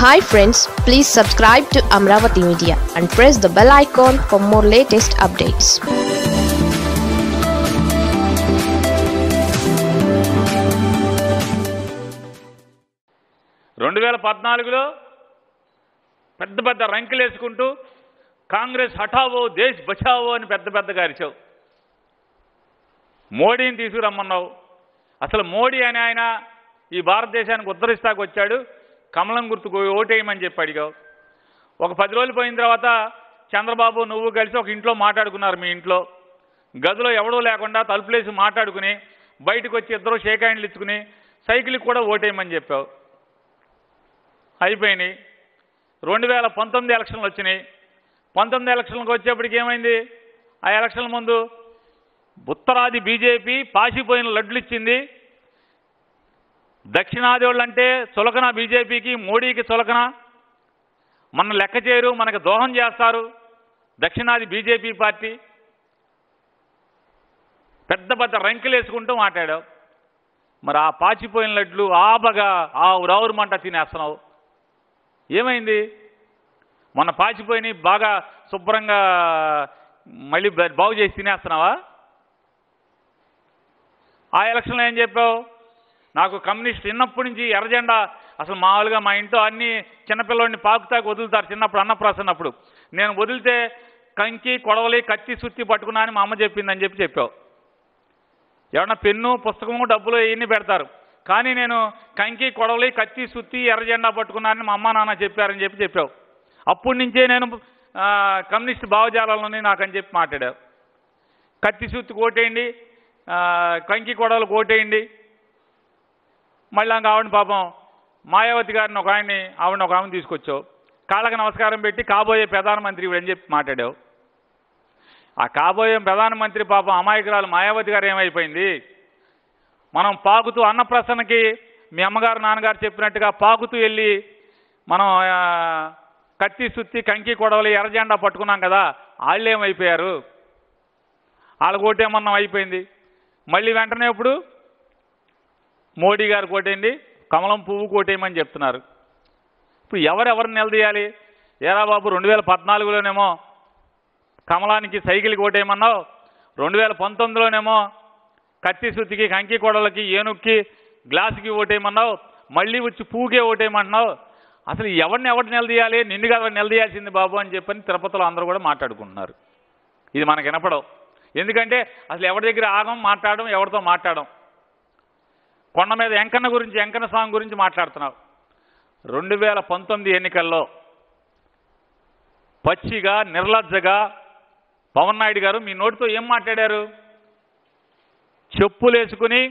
Hi friends please subscribe to Amaravati media and press the bell icon for more latest updates రెండు వేల పద్నాలుగులో పెద్ద పెద్ద రంకెలు వేసుకుంటూ కాంగ్రెస్ హఠావో దేశ్ బచావో అని పెద్ద పెద్దగా అరిచావు మోడీని తీసుకురమ్మన్నావు అసలు మోడీ అని ఆయన ఈ భారతదేశానికి ఉద్ధరిస్తాకు వచ్చాడు కమలం గుర్తుకు ఓటేయమని చెప్పి అడిగావు ఒక పది రోజులు పోయిన తర్వాత చంద్రబాబు నువ్వు కలిసి ఒక ఇంట్లో మాట్లాడుకున్నారు మీ ఇంట్లో గదిలో ఎవడో లేకుండా తలుపులేసి మాట్లాడుకుని బయటకు వచ్చి ఇద్దరు షేక్ హ్యాండ్లు ఇచ్చుకుని సైకిల్కి కూడా ఓటేయమని చెప్పావు అయిపోయినాయి రెండు వేల పంతొమ్మిది ఎలక్షన్లు వచ్చినాయి పంతొమ్మిది ఎలక్షన్లకు వచ్చేప్పటికి ఏమైంది ఆ ఎలక్షన్ల ముందు ఉత్తరాది బీజేపీ పాసిపోయిన లడ్లు ఇచ్చింది దక్షిణాది వాళ్ళు అంటే చులకన బీజేపీకి మోడీకి చులకన మన లెక్క చేయరు మనకు దోహం చేస్తారు దక్షిణాది బీజేపీ పార్టీ పెద్ద పెద్ద రంకెలు వేసుకుంటూ మాట్లాడావు మరి ఆ పాచిపోయిన లడ్లు ఆబగా ఆ ఉరావురు మంట తినేస్తున్నావు ఏమైంది మొన్న పాచిపోయినాయి బాగా శుభ్రంగా మళ్ళీ బ- బాగు చేసి తినేస్తున్నావా ఆ ఎలక్షన్లో ఏం చెప్పావు నాకు కమ్యూనిస్ట్ చిన్నప్పటి నుంచి ఎర్రజెండా అసలు మామూలుగా మా ఇంట్లో అన్ని చిన్నపిల్లడిని పాకుతాకి వదులుతారు చిన్నప్పుడు అన్నప్రాసన్నప్పుడు నేను వదిలితే కంకి కొడవలి కత్తి సుత్తి పట్టుకున్నా అని మా అమ్మ చెప్పిందని చెప్పి చెప్పావు ఏమన్నా పెన్ను పుస్తకము డబ్బులు ఇవన్నీ పెడతారు కానీ నేను కంకి కొడవలి కత్తి సుత్తి ఎర్ర జెండా పట్టుకున్నానని మా అమ్మ నాన్న చెప్పారని చెప్పి చెప్పావు అప్పటి నుంచే నేను ఆ, కమ్యూనిస్ట్ భావజాలంలోనే నాకని చెప్పి మాట్లాడావు కత్తి సుత్తి కోటేయండి ఆ, కంకి కొడవలు కోటేయండి మళ్ళీ ఇంకా ఆవిడ పాపం మాయావతి గారిని ఒక ఆయన్ని ఆవిడని ఒక ఆమెను తీసుకొచ్చావు కాళ్ళకి నమస్కారం పెట్టి కాబోయే ప్రధానమంత్రి అని చెప్పి మాట్లాడావు ఆ కాబోయే ప్రధానమంత్రి పాపం అమాయకురాలు మాయావతి గారు ఏమైపోయింది మనం పాకుతూ అన్నప్రసన్నకి మీ అమ్మగారు నాన్నగారు చెప్పినట్టుగా పాకుతూ వెళ్ళి మనం ఆ, కత్తి సుత్తి కంకి కొడవలి ఎర్రజెండా పట్టుకున్నాం కదా వాళ్ళు ఏమైపోయారు వాళ్ళ కోటేమన్నాం అయిపోయింది మళ్ళీ వెంటనే ఇప్పుడు మోడీ గారు కోటేయండి కమలం పువ్వు కోటేయమని చెప్తున్నారు ఇప్పుడు ఎవరెవరిని నిలదీయాలి ఏరా బాబు రెండు వేల పద్నాలుగులోనేమో కమలానికి సైకిల్ కోటేయమన్నావు రెండు వేల పంతొమ్మిదిలోనేమో కత్తి సుత్తికి కంకి కొడలకి ఏనుక్కి గ్లాసుకి ఓటేయమన్నావు మళ్ళీ వచ్చి పువ్వుకే ఓటేయమంటున్నావు అసలు ఎవరిని ఎవరిని నిలదీయాలి నిన్ను కదా నిలదీయాల్సింది బాబు అని చెప్పని తిరుపతిలో అందరూ కూడా మాట్లాడుకుంటున్నారు ఇది మనకు వినపడవు ఎందుకంటే అసలు ఎవరి దగ్గర ఆగం మాట్లాడడం ఎవరితో మాట్లాడడం కొండ మీద వెంకన్న గురించి వెంకన్న స్వామి గురించి మాట్లాడుతున్నావు రెండు వేల పంతొమ్మిది ఎన్నికల్లో పచ్చిగా నిర్లజ్జగా పవన్ నాయుడు గారు మీ నోటితో ఏం మాట్లాడారు చెప్పులేసుకుని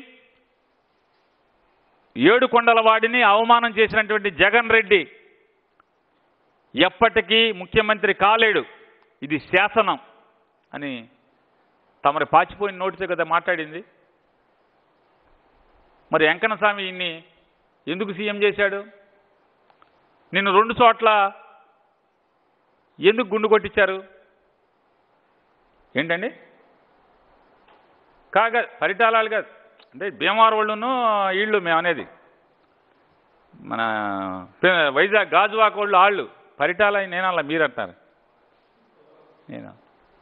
ఏడు కొండల వాడిని అవమానం చేసినటువంటి జగన్ రెడ్డి ఎప్పటికీ ముఖ్యమంత్రి కాలేడు ఇది శాసనం అని తమరి పాచిపోయిన నోటితో కదా మాట్లాడింది మరి వెంకన్న స్వామి ఇన్ని ఎందుకు సీఎం చేశాడు నిన్ను రెండు చోట్ల ఎందుకు గుండు కొట్టించారు ఏంటండి కాగా పరిటాలాలు కాదు అంటే భీమవరం వాళ్ళును వీళ్ళు మేము అనేది మన పే- వైజాగ్ గాజువాక వాళ్ళు వాళ్ళు పరిటాల నేనల్లా మీరు అంటారు నేను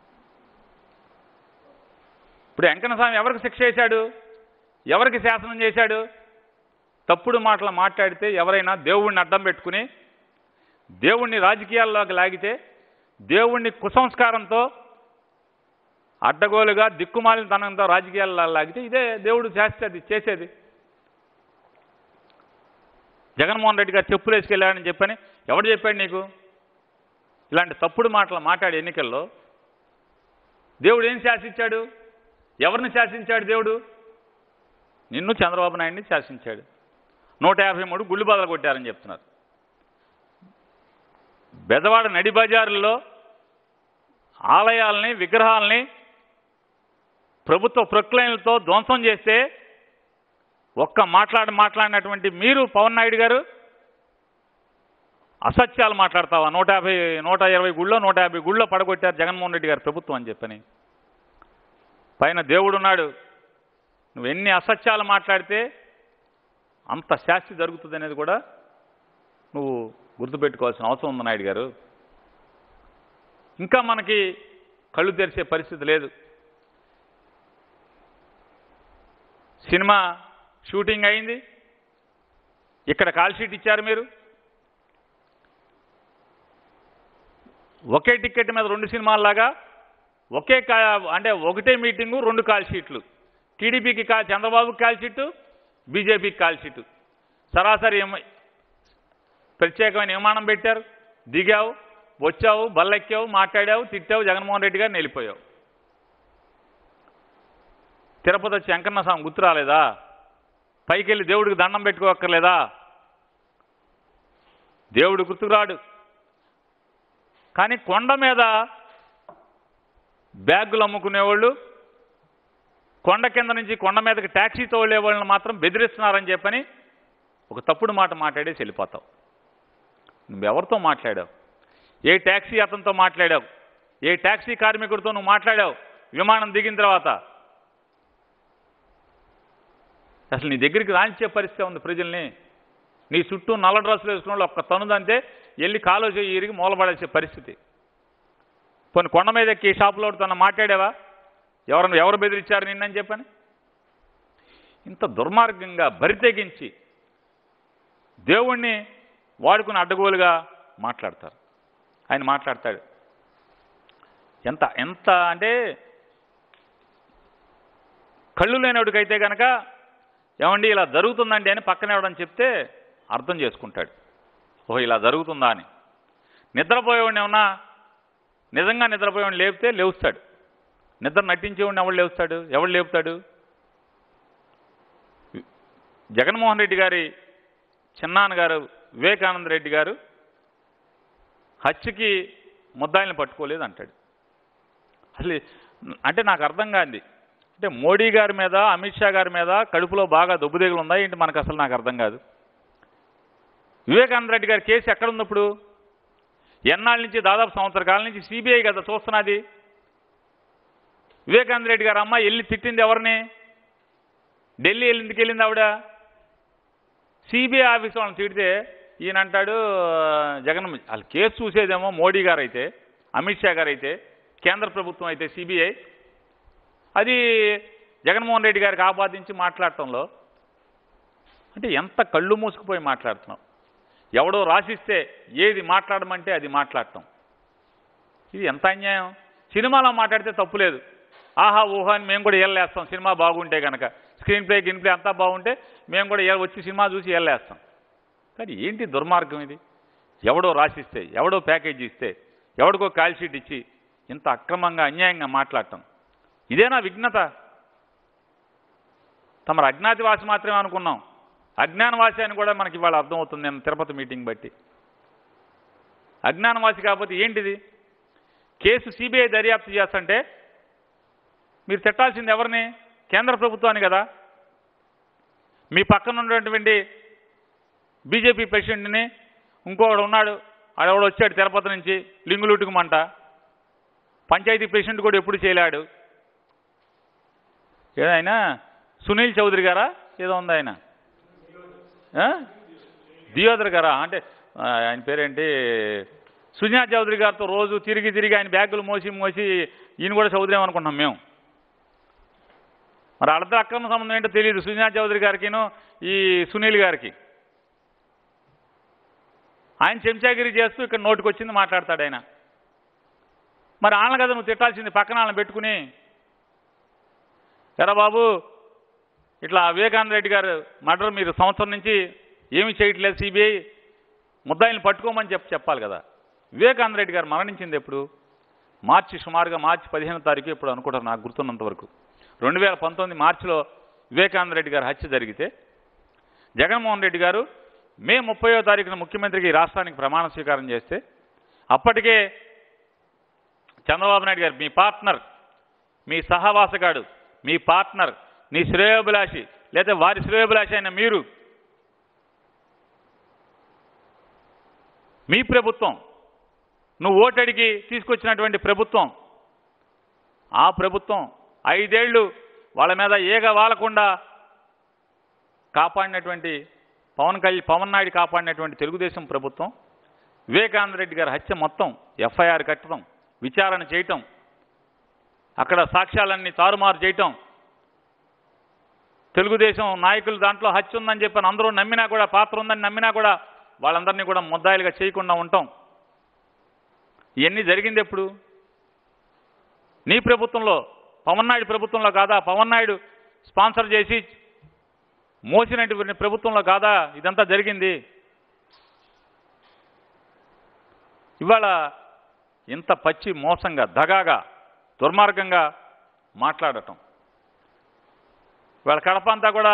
ఇప్పుడు వెంకన్న స్వామి ఎవరికి శిక్ష చేశాడు ఎవరికి శాసనం చేశాడు తప్పుడు మాటలు మాట్లాడితే ఎవరైనా దేవుణ్ణి అడ్డం పెట్టుకుని దేవుణ్ణి రాజకీయాల్లోకి లాగితే దేవుణ్ణి కుసంస్కారంతో అడ్డగోలుగా దిక్కుమాలిన తనంతో రాజకీయాల్లో లాగితే ఇదే దేవుడు చేసేది చేసేది జగన్మోహన్ రెడ్డి గారు చెప్పులు వేసుకెళ్ళాడని చెప్పని ఎవడు చెప్పాడు నీకు ఇలాంటి తప్పుడు మాటలు మాట్లాడే ఎన్నికల్లో దేవుడు ఏం శాసించాడు ఎవరిని శాసించాడు దేవుడు నిన్ను చంద్రబాబు నాయుడిని శాసించాడు నూట యాభై మూడు గుళ్ళు బదలు కొట్టారని చెప్తున్నారు బెదవాడ నడి బజారుల్లో ఆలయాల్ని విగ్రహాలని ప్రభుత్వ ప్రొక్లైన్లతో ధ్వంసం చేస్తే ఒక్క మాట్లాడి మాట్లాడినటువంటి మీరు పవన్ నాయుడు గారు అసత్యాలు మాట్లాడతావా నూట యాభై నూట ఇరవై గుళ్ళో నూట యాభై గుళ్ళో పడగొట్టారు జగన్మోహన్ రెడ్డి గారు ప్రభుత్వం అని చెప్పని పైన దేవుడున్నాడు నువ్వు ఎన్ని అసత్యాలు మాట్లాడితే అంత శాస్తి జరుగుతుంది అనేది కూడా నువ్వు గుర్తుపెట్టుకోవాల్సిన అవసరం ఉంది నాయుడు గారు ఇంకా మనకి కళ్ళు తెరిచే పరిస్థితి లేదు సినిమా షూటింగ్ అయింది ఇక్కడ కాల్ షీట్ ఇచ్చారు మీరు ఒకే టికెట్ మీద రెండు సినిమాల్లాగా ఒకే కా అంటే ఒకటే మీటింగు రెండు కాల్ షీట్లు టీడీపీకి కాల్ చంద్రబాబుకి కాల్ షీటు బీజేపీకి కాల్ షీటు సరాసరి ఏమ- ప్రత్యేకమైన విమానం పెట్టారు దిగావు వచ్చావు బల్లెక్కావు మాట్లాడావు తిట్టావు జగన్మోహన్ రెడ్డి గారిని వెళ్ళిపోయావు తిరుపతి వచ్చి వెంకన్న స్వామి గుర్తు రాలేదా పైకి వెళ్ళి దేవుడికి దండం పెట్టుకోక్కర్లేదా దేవుడు గుర్తుకురాడు కానీ కొండ మీద బ్యాగులు అమ్ముకునేవాళ్ళు కొండ కింద నుంచి కొండ మీదకి ట్యాక్సీ తోలే వాళ్ళని మాత్రం బెదిరిస్తున్నారని చెప్పని ఒక తప్పుడు మాట మాట్లాడేసి వెళ్ళిపోతావు నువ్వెవరితో మాట్లాడావు ఏ ట్యాక్సీ అతనితో మాట్లాడావు ఏ ట్యాక్సీ కార్మికుడితో నువ్వు మాట్లాడావు విమానం దిగిన తర్వాత అసలు నీ దగ్గరికి రానిచ్చే పరిస్థితి ఉంది ప్రజల్ని నీ చుట్టూ నల్ల డ్రెస్సులు వేసుకున్న వాళ్ళు ఒక్క తనుదంతే వెళ్ళి కాలో చేయి ఇరిగి మూలపడేసే పరిస్థితి కొన్ని కొండ మీద ఎక్కి షాపులో తన మాట్లాడావా ఎవరు ఎవరు బెదిరించారు నిన్నని చెప్పని ఇంత దుర్మార్గంగా బరితెగించి దేవుణ్ణి వాడుకుని అడ్డగోలుగా మాట్లాడతారు ఆయన మాట్లాడతాడు ఎంత ఎంత అంటే కళ్ళు లేనివాడికైతే కనుక ఏమండి ఇలా జరుగుతుందండి అని పక్కన ఎవడని చెప్తే అర్థం చేసుకుంటాడు ఓహో ఇలా జరుగుతుందా అని నిద్రపోయేవాడిని ఏమన్నా నిజంగా నిద్రపోయేవాడిని లేపితే లేవుస్తాడు నిద్ర నటించేవాడిని ఎవడు లేవుస్తాడు ఎవడు లేపుతాడు జగన్మోహన్ రెడ్డి గారి చిన్నాన్న గారు వివేకానంద రెడ్డి గారు హత్యకి ముద్దాయిల్ని పట్టుకోలేదు అంటాడు అసలు అంటే నాకు అర్థం కాంది అంటే మోడీ గారి మీద అమిత్ షా గారి మీద కడుపులో బాగా దుబ్బుదేగులు ఉన్నాయి ఏంటి మనకు అసలు నాకు అర్థం కాదు వివేకానంద రెడ్డి గారి కేసు ఎక్కడ ఉంది ఇప్పుడు ఎన్నాళ్ళ నుంచి దాదాపు సంవత్సర కాలం నుంచి సిబిఐ కదా చూస్తున్నది వివేకానంద రెడ్డి గారు అమ్మాయి వెళ్ళి తిట్టింది ఎవరిని ఢిల్లీ వెళ్ళి ఎందుకు వెళ్ళింది ఆవిడ సిబిఐ ఆఫీస్ వాళ్ళని తిడితే ఈయన అంటాడు జగన్ వాళ్ళ కేసు చూసేదేమో మోడీ గారు అయితే అమిత్ షా గారు అయితే కేంద్ర ప్రభుత్వం అయితే సిబిఐ అది జగన్మోహన్ రెడ్డి గారికి ఆపాదించి మాట్లాడటంలో అంటే ఎంత కళ్ళు మూసుకుపోయి మాట్లాడుతున్నాం ఎవడో రాసిస్తే ఏది మాట్లాడమంటే అది మాట్లాడటం ఇది ఎంత అన్యాయం సినిమాలో మాట్లాడితే తప్పులేదు ఆహా ఊహా అని మేము కూడా ఏళ్ళేస్తాం సినిమా బాగుంటే కనుక స్క్రీన్ ప్లే గిన్ ప్లే అంతా బాగుంటే మేము కూడా ఏ- వచ్చి సినిమా చూసి ఏళ్ళేస్తాం కానీ ఏంటి దుర్మార్గం ఇది ఎవడో రాసిస్తే ఎవడో ప్యాకేజ్ ఇస్తే ఎవడికో కాల్ షీట్ ఇచ్చి ఇంత అక్రమంగా అన్యాయంగా మాట్లాడటం ఇదేనా విఘ్నత తమరు అజ్ఞాతివాసి మాత్రమే అనుకున్నాం అజ్ఞానవాసి అని కూడా మనకి ఇవాళ అర్థమవుతుంది నేను తిరుపతి మీటింగ్ బట్టి అజ్ఞానవాసి కాకపోతే ఏంటిది కేసు సిబిఐ దర్యాప్తు చేస్తుంటే మీరు తిట్టాల్సింది ఎవరిని కేంద్ర ప్రభుత్వాన్ని కదా మీ పక్కన ఉన్నటువంటి బీజేపీ ప్రెసిడెంట్ని ఇంకొకడు ఉన్నాడు ఆడెవడు వచ్చాడు తిరుపతి నుంచి లింగులుట్టుకుమంట పంచాయతీ ప్రెసిడెంట్ కూడా ఎప్పుడు చేయలేడు ఏదైనా సునీల్ చౌదరి గారా ఏదో ఉంది ఆయన ఆ? దియోదర్ గారా అంటే ఆ, ఆయన పేరేంటి సుజనా చౌదరి గారితో రోజు తిరిగి తిరిగి ఆయన బ్యాగులు మోసి మోసి ఈయన కూడా చౌదరి అనుకుంటున్నాం మేము మరి అర్థ అక్రమ సంబంధం ఏంటో తెలియదు సుజనా చౌదరి గారికిను ఈ సునీల్ గారికి ఆయన చెంచాగిరి చేస్తూ ఇక్కడ నోటికి వచ్చింది మాట్లాడతాడు ఆయన మరి వాళ్ళని కదా నువ్వు తిట్టాల్సింది పక్కన వాళ్ళని పెట్టుకుని ఎరా బాబు ఇట్లా వివేకానంద రెడ్డి గారు మర్డర్ మీరు సంవత్సరం నుంచి ఏమీ చేయట్లేదు సిబిఐ ముద్దాయిల్ని పట్టుకోమని చెప్పి చెప్పాలి కదా వివేకానంద రెడ్డి గారు మరణించింది ఎప్పుడు మార్చి సుమారుగా మార్చి పదిహేను తారీఖు ఇప్పుడు అనుకుంటారు నాకు గుర్తున్నంత వరకు రెండు వేల పంతొమ్మిది మార్చిలో వివేకానంద రెడ్డి గారు హత్య జరిగితే జగన్మోహన్ రెడ్డి గారు మే ముప్పయో తారీఖున ముఖ్యమంత్రికి ఈ రాష్ట్రానికి ప్రమాణ స్వీకారం చేస్తే అప్పటికే చంద్రబాబు నాయుడు గారు మీ పార్ట్నర్ మీ సహవాసగాడు మీ పార్ట్నర్ నీ శ్రేయోభిలాషి లేదా వారి శ్రేయోభిలాషి అయిన మీరు మీ ప్రభుత్వం నువ్వు ఓటడికి తీసుకొచ్చినటువంటి ప్రభుత్వం ఆ ప్రభుత్వం ఐదేళ్లు వాళ్ళ మీద ఏగ వాలకుండా కాపాడినటువంటి పవన్ కళ్యాణ్ పవన్ నాయుడు కాపాడినటువంటి తెలుగుదేశం ప్రభుత్వం వివేకానంద రెడ్డి గారి హత్య మొత్తం ఎఫ్ఐఆర్ కట్టడం విచారణ చేయటం అక్కడ సాక్ష్యాలన్నీ తారుమారు చేయటం తెలుగుదేశం నాయకులు దాంట్లో హత్య ఉందని చెప్పని అందరూ నమ్మినా కూడా పాత్ర ఉందని నమ్మినా కూడా వాళ్ళందరినీ కూడా ముద్దాయిలుగా చేయకుండా ఉంటాం ఇవన్నీ జరిగింది ఎప్పుడు నీ ప్రభుత్వంలో పవన్ నాయుడు ప్రభుత్వంలో కాదా పవన్ నాయుడు స్పాన్సర్ చేసి మోసినటువంటి ప్రభుత్వంలో కాదా ఇదంతా జరిగింది ఇవాళ ఇంత పచ్చి మోసంగా దగాగా దుర్మార్గంగా మాట్లాడటం ఇవాళ కడప అంతా కూడా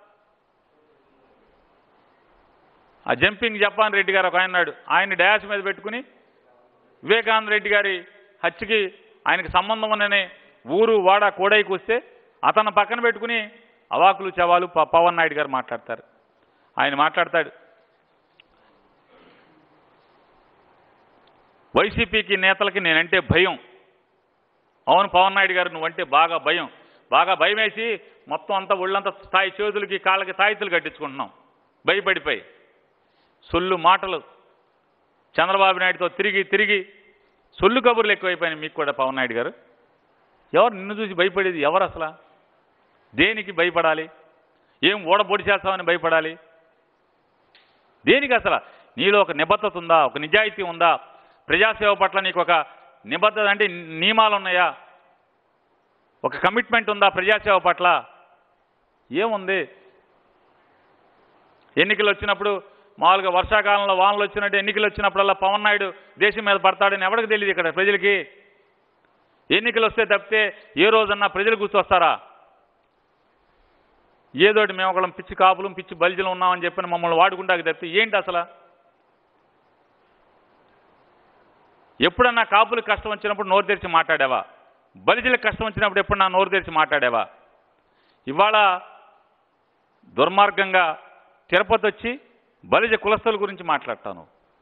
ఆ జంపింగ్ జపాన్ రెడ్డి గారు ఒక ఆయన ఉన్నాడు ఆయన డయాస్ మీద పెట్టుకుని వివేకానంద రెడ్డి గారి హత్యకి ఆయనకి సంబంధం ఉన్ననే ఊరు వాడ కోడైకి వస్తే అతను పక్కన పెట్టుకుని అవాకులు చవాలు ప- పవన్ నాయుడు గారు మాట్లాడతారు ఆయన మాట్లాడతాడు వైసీపీకి నేతలకి నేనంటే భయం అవును పవన్ నాయుడు గారు నువ్వంటే బాగా భయం బాగా భయం వేసి మొత్తం అంతా ఒళ్ళంతా స్థాయి చేతులకి కాళ్ళకి తాయితులు కట్టించుకుంటున్నాం భయపడిపోయి సొల్లు మాటలు చంద్రబాబు నాయుడుతో తిరిగి తిరిగి సొల్లు కబుర్లు ఎక్కువైపోయినాయి మీకు కూడా పవన్ నాయుడు గారు ఎవరు నిన్ను చూసి భయపడేది ఎవరు అసలు దేనికి భయపడాలి ఏం ఓడబొడి చేస్తామని భయపడాలి దేనికి అసలు నీలో ఒక నిబద్ధత ఉందా ఒక నిజాయితీ ఉందా ప్రజాసేవ పట్ల నీకు ఒక నిబద్ధత అంటే నియమాలు ఉన్నాయా ఒక కమిట్మెంట్ ఉందా ప్రజాసేవ పట్ల ఏముంది ఎన్నికలు వచ్చినప్పుడు మామూలుగా వర్షాకాలంలో వానలు వచ్చినట్టు ఎన్నికలు వచ్చినప్పుడల్లా పవన్ నాయుడు దేశం మీద పడతాడని ఎవరికి తెలియదు ఇక్కడ ప్రజలకి ఎన్నికలు వస్తే తప్పితే ఏ రోజన్నా ప్రజలు కూర్చొస్తారా ఏదోటి మేము ఒకళ్ళం పిచ్చి కాపులం పిచ్చి బలిజలు ఉన్నామని చెప్పని మమ్మల్ని వాడుకుంటాక తప్పితే ఏంటి అసలు ఎప్పుడన్నా కాపులకు కష్టం వచ్చినప్పుడు నోరు తెరిచి మాట్లాడావా బలిజలకు కష్టం వచ్చినప్పుడు ఎప్పుడన్నా నోరు తెరిచి మాట్లాడావా ఇవాళ దుర్మార్గంగా తిరుపతి వచ్చి బలిజ కులస్తుల గురించి మాట్లాడతాను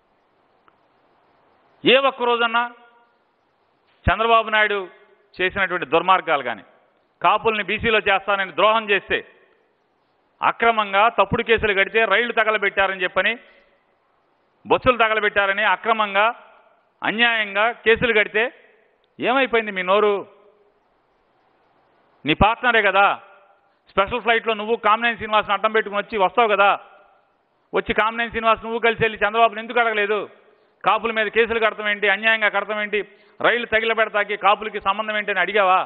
ఏ ఒక్క రోజన్నా చంద్రబాబు నాయుడు చేసినటువంటి దుర్మార్గాలు కానీ కాపుల్ని బీసీలో చేస్తానని ద్రోహం చేస్తే అక్రమంగా తప్పుడు కేసులు కడితే రైళ్లు తగలబెట్టారని చెప్పని బస్సులు తగలబెట్టారని అక్రమంగా అన్యాయంగా కేసులు కడితే ఏమైపోయింది మీ నోరు నీ పార్ట్నరే కదా స్పెషల్ ఫ్లైట్లో నువ్వు కామినేని శ్రీనివాస్ని అడ్డం పెట్టుకుని వచ్చి వస్తావు కదా వచ్చి కామినేని శ్రీనివాస్ నువ్వు కలిసి వెళ్ళి చంద్రబాబుని ఎందుకు అడగలేదు కాపుల మీద కేసులు కడతాం ఏంటి అన్యాయంగా కడతాం ఏంటి రైలు తగిలబెడతాకి కాపులకి సంబంధం ఏంటి అని అడిగావా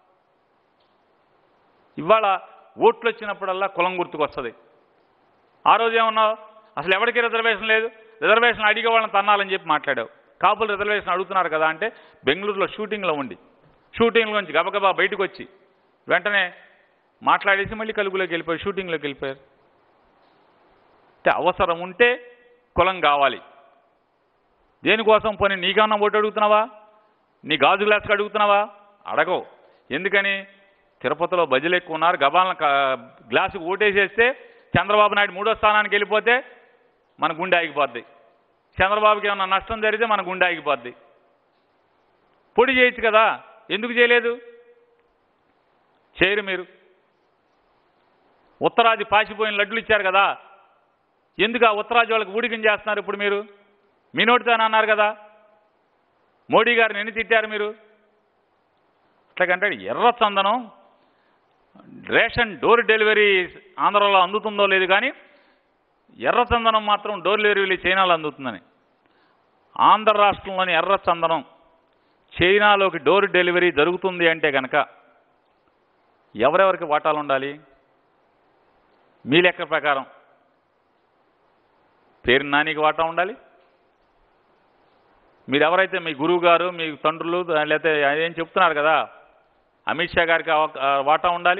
ఇవాళ ఓట్లు వచ్చినప్పుడల్లా కులం గుర్తుకొస్తుంది ఆ రోజు ఏమన్నావు అసలు ఎవరికి రిజర్వేషన్ లేదు రిజర్వేషన్ అడిగే వాళ్ళని తన్నాలని చెప్పి మాట్లాడావు కాపులు రిజర్వేషన్ అడుగుతున్నారు కదా అంటే బెంగళూరులో షూటింగ్లో ఉండి షూటింగ్లో నుంచి గబగబా బయటకు వచ్చి వెంటనే మాట్లాడేసి మళ్ళీ కలుగులోకి వెళ్ళిపోయి షూటింగ్లోకి వెళ్ళిపోయారు అంటే అవసరం ఉంటే కులం కావాలి దేనికోసం పోనీ నీకన్నా ఓటు అడుగుతున్నావా నీ గాజు గ్లాస్కి అడుగుతున్నావా అడగవు ఎందుకని తిరుపతిలో బజలు ఎక్కువ ఉన్నారు గబాలను గ్లాసుకు ఓటేసేస్తే చంద్రబాబు నాయుడు మూడో స్థానానికి వెళ్ళిపోతే మన గుండె ఆగిపోద్ది చంద్రబాబుకి ఏమన్నా నష్టం జరిగితే మన గుండె ఆగిపోద్ది పొడి చేయొచ్చు కదా ఎందుకు చేయలేదు చేయరు మీరు ఉత్తరాది పాసిపోయిన లడ్డులు ఇచ్చారు కదా ఎందుకు ఆ ఉత్తరాది వాళ్ళకి ఊడికం చేస్తున్నారు ఇప్పుడు మీరు మీ నోటితోనే అన్నారు కదా మోడీ గారిని ఎన్ని తిట్టారు మీరు అట్లాగంటే ఎర్ర చందనం రేషన్ డోర్ డెలివరీ ఆంధ్రాలో అందుతుందో లేదు కానీ ఎర్ర చందనం మాత్రం డోర్ డెలివరీ చైనాలో అందుతుందని ఆంధ్ర రాష్ట్రంలోని ఎర్ర చందనం చైనాలోకి డోర్ డెలివరీ జరుగుతుంది అంటే కనుక ఎవరెవరికి వాటాలు ఉండాలి మీ లెక్క ప్రకారం పేరు నానికి వాటా ఉండాలి మీరు ఎవరైతే మీ గురువు గారు మీ తండ్రులు లేకపోతే ఏం చెప్తున్నారు కదా అమిత్ షా గారికి అవ- ఆ, వాటా ఉండాలి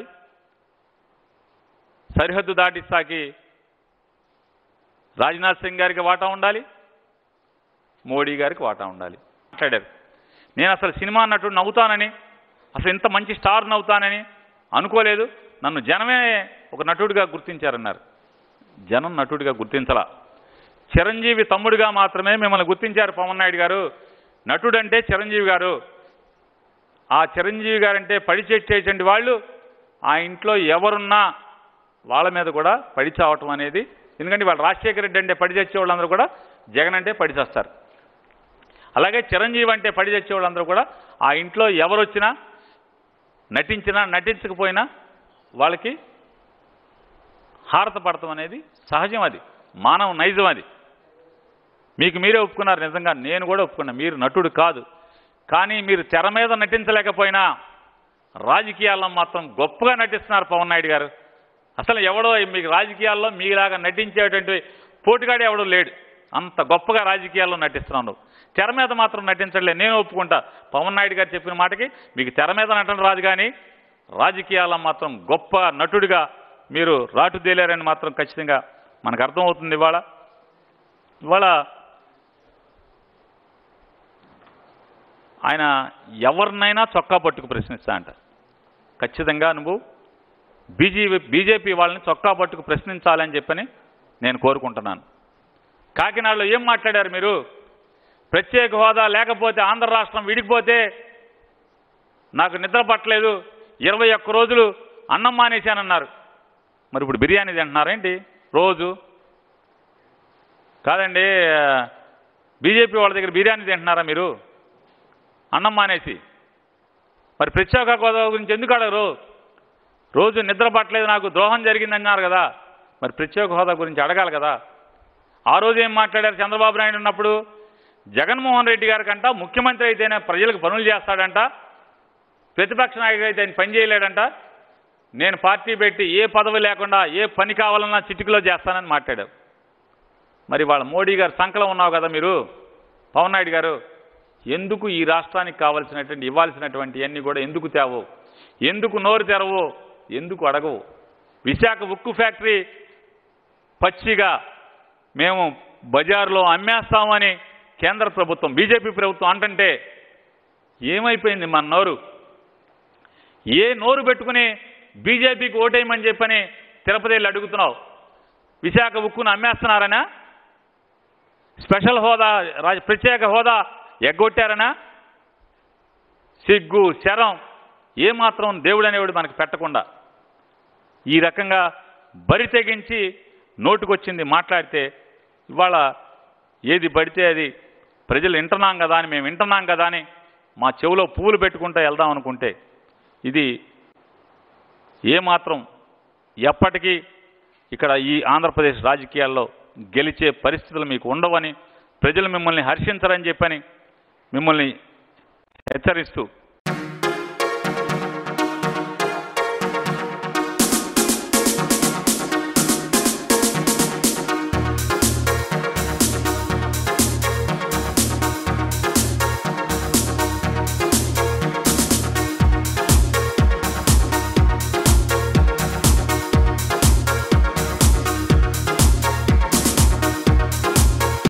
సరిహద్దు దాటిస్తాకి రాజ్నాథ్ సింగ్ గారికి వాటా ఉండాలి మోడీ గారికి వాటా ఉండాలి మాట్లాడారు నేను అసలు సినిమా నటుడు నవ్వుతానని అసలు ఇంత మంచి స్టార్ నవ్వుతానని అనుకోలేదు నన్ను జనమే ఒక నటుడిగా గుర్తించారన్నారు జనం నటుడిగా గుర్తించలా చిరంజీవి తమ్ముడిగా మాత్రమే మిమ్మల్ని గుర్తించారు పవన్ నాయుడు గారు నటుడంటే చిరంజీవి గారు ఆ చిరంజీవి గారంటే పడి చేసేటువంటి వాళ్ళు ఆ ఇంట్లో ఎవరున్నా వాళ్ళ మీద కూడా పడి చావటం అనేది ఎందుకంటే వాళ్ళు రాజశేఖర రెడ్డి అంటే పడి చచ్చే వాళ్ళందరూ కూడా జగన్ అంటే పడి చేస్తారు అలాగే చిరంజీవి అంటే పడి తెచ్చే వాళ్ళందరూ కూడా ఆ ఇంట్లో ఎవరు వచ్చినా నటించినా నటించకపోయినా వాళ్ళకి హారత పడతాం అనేది సహజం అది మానవ నైజం అది మీకు మీరే ఒప్పుకున్నారు నిజంగా నేను కూడా ఒప్పుకున్నా మీరు నటుడు కాదు కానీ మీరు తెర మీద నటించలేకపోయినా రాజకీయాల్లో మాత్రం గొప్పగా నటిస్తున్నారు పవన్ నాయుడు గారు అసలు ఎవడో మీకు రాజకీయాల్లో మీలాగా నటించేటువంటి పోటుగాడు ఎవడో లేడు అంత గొప్పగా రాజకీయాల్లో నటిస్తున్నాను తెర మీద మాత్రం నటించట్లేదు నేను ఒప్పుకుంటా పవన్ నాయుడు గారు చెప్పిన మాటకి మీకు తెర మీద నటన రాదు కానీ రాజకీయాల్లో మాత్రం గొప్ప నటుడిగా మీరు రాటు తేలారని మాత్రం ఖచ్చితంగా మనకు అర్థమవుతుంది ఇవాళ ఇవాళ ఆయన ఎవరినైనా చొక్కా పట్టుకు ప్రశ్నిస్తా అంట ఖచ్చితంగా నువ్వు బీజేపీ బీజేపీ వాళ్ళని చొక్కా పట్టుకు ప్రశ్నించాలని చెప్పని నేను కోరుకుంటున్నాను కాకినాడలో ఏం మాట్లాడారు మీరు ప్రత్యేక హోదా లేకపోతే ఆంధ్ర రాష్ట్రం విడిపోతే నాకు నిద్ర పట్టలేదు ఇరవై ఒక్క రోజులు అన్నం మానేశానన్నారు మరి ఇప్పుడు బిర్యానీ తింటున్నారేంటి రోజు కాదండి బీజేపీ వాళ్ళ దగ్గర బిర్యానీ తింటున్నారా మీరు అన్నం మానేసి మరి ప్రత్యేక హోదా గురించి ఎందుకు అడగరు రోజు నిద్ర పట్టలేదు నాకు ద్రోహం జరిగిందన్నారు కదా మరి ప్రత్యేక హోదా గురించి అడగాలి కదా ఆ రోజు ఏం మాట్లాడారు చంద్రబాబు నాయుడు ఉన్నప్పుడు జగన్మోహన్ రెడ్డి గారి కంట ముఖ్యమంత్రి అయితేనే ప్రజలకు పనులు చేస్తాడంట ప్రతిపక్ష నాయకుడు అయితే ఆయన పని చేయలేడంట నేను పార్టీ పెట్టి ఏ పదవి లేకుండా ఏ పని కావాలన్నా చిటికలో చేస్తానని మాట్లాడారు మరి వాళ్ళ మోడీ గారు సంకలం ఉన్నావు కదా మీరు పవన్ నాయుడు గారు ఎందుకు ఈ రాష్ట్రానికి కావాల్సినటువంటి ఇవ్వాల్సినటువంటి అన్ని కూడా ఎందుకు తేవో ఎందుకు నోరు తెరవో ఎందుకు అడగవు విశాఖ ఉక్కు ఫ్యాక్టరీ పచ్చిగా మేము బజార్లో అమ్మేస్తామని కేంద్ర ప్రభుత్వం బీజేపీ ప్రభుత్వం అంటుంటే ఏమైపోయింది మన నోరు ఏ నోరు పెట్టుకుని బీజేపీకి ఓటేయమని చెప్పని తిరుపతి వెళ్ళి అడుగుతున్నావు విశాఖ ఉక్కును అమ్మేస్తున్నారనా స్పెషల్ హోదా రాజ ప్రత్యేక హోదా ఎగ్గొట్టారనా సిగ్గు శరం ఏమాత్రం దేవుడు అనేవాడు మనకు పెట్టకుండా ఈ రకంగా బరి తెగించి నోటుకొచ్చింది మాట్లాడితే ఇవాళ ఏది పడితే అది ప్రజలు వింటున్నాం కదా అని మేము వింటున్నాం కదా అని మా చెవిలో పువ్వులు పెట్టుకుంటూ వెళ్దాం అనుకుంటే ఇది ఏమాత్రం ఎప్పటికీ ఇక్కడ ఈ ఆంధ్రప్రదేశ్ రాజకీయాల్లో గెలిచే పరిస్థితులు మీకు ఉండవని ప్రజలు మిమ్మల్ని హర్షించరని చెప్పని మిమ్మల్ని హెచ్చరిస్తూ